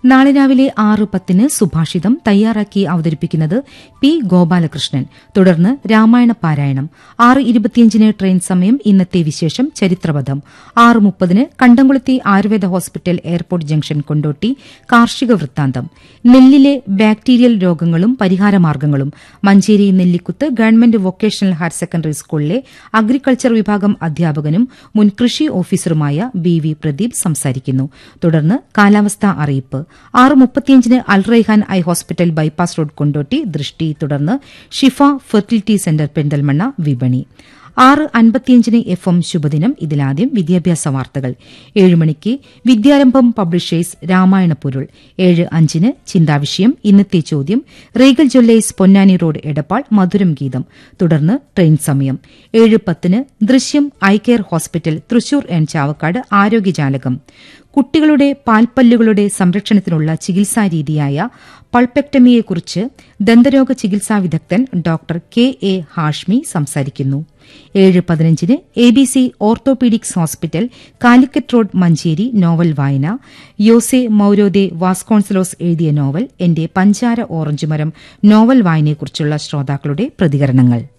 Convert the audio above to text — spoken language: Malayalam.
നാളെ രാവിലെ ആറ് പത്തിന് സുഭാഷിതം തയ്യാറാക്കി അവതരിപ്പിക്കുന്നത് പി ഗോപാലകൃഷ്ണൻ തുടർന്ന് രാമായണ പാരായണം ആറ് ഇരുപത്തിയഞ്ചിന് ട്രെയിൻ സമയം ഇന്നത്തെ വിശേഷം ചരിത്രപഥം ആറ് മുപ്പതിന് കണ്ടംകുളത്തി Ayurveda hospital airport junction Kondotty കാർഷിക വൃത്താന്തം നെല്ലിലെ ബാക്ടീരിയൽ രോഗങ്ങളും പരിഹാരമാർഗ്ഗങ്ങളും Manjeri Nellikuth government vocational higher secondary സ്കൂളിലെ അഗ്രികൾച്ചർ വിഭാഗം അധ്യാപകനും മുൻ കൃഷി ഓഫീസറുമായ ബി വി പ്രദീപ് സംസാരിക്കുന്നു തുടർന്ന് കാലാവസ്ഥാ അറിയിപ്പ് ആറ് മുപ്പത്തിയഞ്ചിന് Alraihan eye hospital bypass road Kondotty ദൃഷ്ടി തുടർന്ന് ഷിഫ ഫെർട്ടിലിറ്റി സെന്റർ പെരിന്തൽമണ്ണ വിപണി ആറ് അൻപത്തിയഞ്ചിന് എഫ് എം ശുഭദിനം ഇതിലാദ്യം വിദ്യാഭ്യാസ വാർത്തകൾ ഏഴ് മണിക്ക് വിദ്യാരംഭം പബ്ലിഷേഴ്സ് രാമായണ പൊരുൾ ഏഴ് അഞ്ചിന് ചിന്താവിഷയം ഇന്നത്തെ ചോദ്യം regal jewellers Ponnani road Edappal മധുരം ഗീതം തുടർന്ന് ട്രെയിൻ സമയം ഏഴ് പത്തിന് ദൃശ്യം ഐ കെയർ ഹോസ്പിറ്റൽ തൃശൂർ എൻ ചാവക്കാട് ആരോഗ്യജാലകം കുട്ടികളുടെ പാൽപ്പല്ലുകളുടെ സംരക്ഷണത്തിനുള്ള ചികിത്സാരീതിയായ പൾപെക്ടമിയെക്കുറിച്ച് ദന്തരോഗ ചികിത്സാ വിദഗ്ധൻ ഡോക്ടർ കെ എ ഹാഷ്മി സംസാരിക്കുന്നു ഏഴ് പതിനഞ്ചിന് A B C orthopaedics hospital Calicut road Manjeri novel വായന യോസെ മൌരോദെ വാസ്കോൺസലോസ് എഴുതിയ നോവൽ എന്റെ പഞ്ചാര ഓറഞ്ച് മരം നോവൽ വായനയെക്കുറിച്ചുള്ള ശ്രോതാക്കളുടെ പ്രതികരണങ്ങൾ